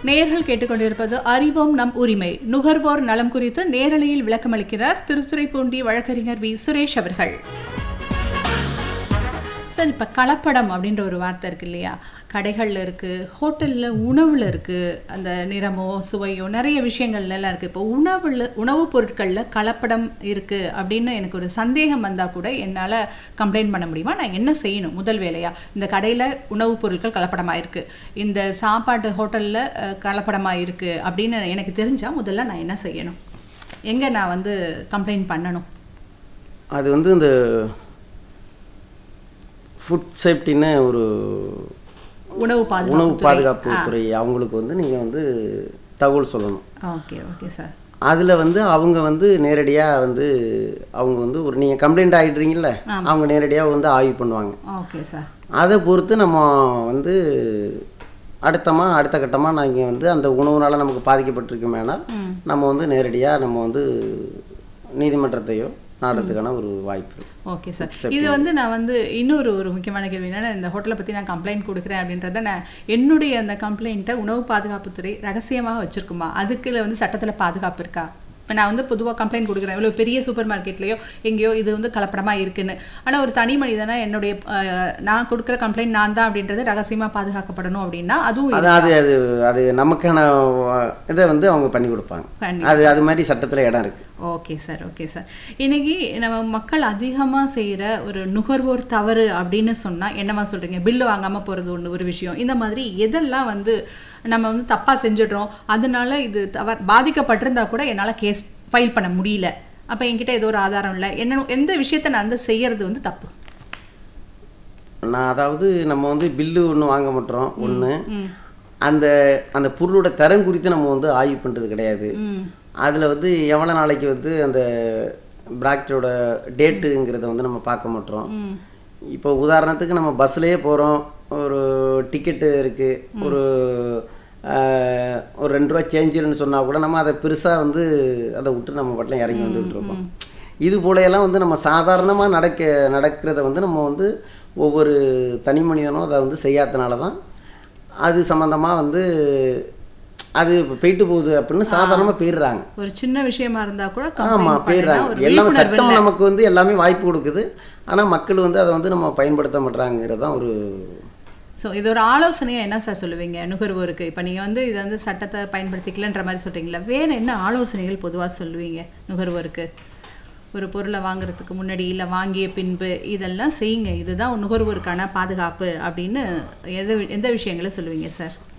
நேர்கள் கேட்டுக்கொண்டிருப்பது அறிவோம் நம் உரிமை நுகர்வோர் நலம் குறித்து நேரலையில் விளக்கமளிக்கிறார் திருத்துறைப்பூண்டி வழக்கறிஞர் வி சுரேஷ் அவர்கள் சார் இப்போ கலப்படம் அப்படின்ற ஒரு வார்த்தை இருக்கு இல்லையா கடைகளில் இருக்குது ஹோட்டலில் உணவில் இருக்குது அந்த நிறமோ சுவையோ நிறைய விஷயங்கள்ல எல்லாம் இருக்குது இப்போ உணவில் உணவுப் பொருட்களில் கலப்படம் இருக்குது அப்படின்னு எனக்கு ஒரு சந்தேகம் வந்தால் கூட என்னால் கம்ப்ளைண்ட் பண்ண முடியுமா நான் என்ன செய்யணும் முதல் வேலையாக இந்த கடையில் உணவுப் பொருட்கள் கலப்படமாக இருக்குது இந்த சாப்பாட்டு ஹோட்டலில் கலப்படமாக இருக்குது அப்படின்னு எனக்கு தெரிஞ்சால் முதல்ல நான் என்ன செய்யணும் எங்கே நான் வந்து கம்ப்ளைண்ட் பண்ணணும் அது வந்து இந்த ஃபுட் சேஃப்டின்னு ஒரு உணவு உணவு பாதுகாப்பு பாதுகாப்பு துறை அவங்களுக்கு வந்து நீங்கள் வந்து தகவல் சொல்லணும் ஓகே ஓகே சார் அதில் வந்து அவங்க வந்து நேரடியாக வந்து அவங்க வந்து ஒரு நீங்கள் கம்ப்ளைண்ட் ஆகிடுறீங்கல்ல அவங்க நேரடியாக வந்து ஆய்வு பண்ணுவாங்க ஓகே சார் அதை பொறுத்து நம்ம வந்து அடுத்தமாக அடுத்த கட்டமாக நாங்கள் வந்து அந்த உணவுனால நமக்கு பாதிக்கப்பட்டிருக்கோமேனால் நம்ம வந்து நேரடியாக நம்ம வந்து நீதிமன்றத்தையோ நாடுறதுக்கான ஒரு வாய்ப்பு இருக்கு ஓகே சார் இது வந்து நான் வந்து இன்னொரு ஒரு முக்கியமான கேள்வி என்னன்னா இந்த ஹோட்டலை பற்றி நான் கம்ப்ளைண்ட் கொடுக்குறேன் அப்படின்றத நான் என்னுடைய அந்த கம்ப்ளைண்ட்டை உணவு பாதுகாப்புத்துறை ரகசியமாக வச்சிருக்குமா அதுக்குள்ள வந்து சட்டத்தில் பாதுகாப்பு இருக்கா இப்போ நான் வந்து பொதுவாக கம்ப்ளைண்ட் கொடுக்குறேன் இவ்வளோ பெரிய சூப்பர் மார்க்கெட்லேயோ எங்கேயோ இது வந்து கலப்படமாக இருக்குன்னு ஆனால் ஒரு தனி மனிதனா என்னுடைய அஹ், நான் கொடுக்குற கம்ப்ளைண்ட் நான் தான் அப்படின்றது ரகசியமாக பாதுகாக்கப்படணும் அப்படின்னா அதுவும் அது அது அது அது நமக்கான வ- இதை வந்து அவங்க பண்ணி கொடுப்பாங்க பண்ணி அது அது மாதிரி சட்டத்தில் இடம் இருக்குது ஓகே சார் ஓகே சார் இன்னைக்கு நம்ம மக்கள் அதிகமாக செய்கிற ஒரு நுகர்வோர் தவறு அப்படின்னு சொன்னால் என்னவா சொல்கிறீங்க பில்லு வாங்காமல் போகிறது ஒன்று ஒரு விஷயம் இந்த மாதிரி எதெல்லாம் வந்து நம்ம வந்து தப்பாக செஞ்சிடுறோம் அதனால இது தவறு பாதிக்கப்பட்டிருந்தா கூட என்னால் கேஸ் ஃபைல் பண்ண முடியல அப்போ என்கிட்ட ஏதோ ஒரு ஆதாரம் இல்லை என்ன எந்த விஷயத்த நான் வந்து செய்யறது வந்து தப்பு நான் அதாவது நம்ம வந்து பில்லு ஒன்று வாங்க மாட்டோம் ஒன்று அந்த அந்த பொருளோட தரம் குறித்து நம்ம வந்து ஆய்வு பண்ணுறது கிடையாது ம் அதில் வந்து எவ்வளோ நாளைக்கு வந்து அந்த பிராக்கெட்டோட டேட்டுங்கிறத வந்து நம்ம பார்க்க மாட்டோம் ம் இப்போ உதாரணத்துக்கு நம்ம பஸ்லேயே போகிறோம் ஒரு டிக்கெட்டு இருக்குது ஒரு ஆஹ், ஒரு ரெண்டு ரூபா சேஞ்சுன்னு சொன்னால் கூட நம்ம அதை பெருசாக வந்து அதை விட்டு நம்ம பாட்டில் இறங்கி வந்துட்டு இருக்கோம் இது போலையெல்லாம் வந்து நம்ம சாதாரணமாக நடக்க நடக்கிறத வந்து நம்ம வந்து ஒவ்வொரு தனி மனிதனும் அதை வந்து செய்யாதனால தான் அது சம்மந்தமாக வந்து அது இப்ப போயிட்டு போகுது அப்படின்னு சாதாரணமாக போயிடுறாங்க ஒரு சின்ன விஷயமா இருந்தா கூட ஆமா complaint பண்ணா ஒரு போயிடுறாங்க எல்லாமே விழிப்புணர்வு சட்டம் நமக்கு வந்து எல்லாமே வாய்ப்பு கொடுக்குது ஆனா மக்கள் வந்து அதை வந்து நம்ம பயன்படுத்த மாட்டாங்கிறது தான் ஒரு ஸோ இது ஒரு ஆலோசனையாக என்ன சார் சொல்லுவீங்க நுகர்வோருக்கு இப்போ நீங்கள் வந்து இதை வந்து சட்டத்தை பயன்படுத்திக்கலன்ற மாதிரி சொல்கிறீங்களா வேறு என்ன ஆலோசனைகள் பொதுவாக சொல்லுவீங்க நுகர்வோருக்கு ஒரு பொருளை வாங்குறதுக்கு முன்னாடி இல்லை வாங்கிய பின்பு இதெல்லாம் செய்யுங்க இதுதான் நுகர்வோருக்கான பாதுகாப்பு அப்படின்னு எது எந்த விஷயங்களை சொல்லுவீங்க சார்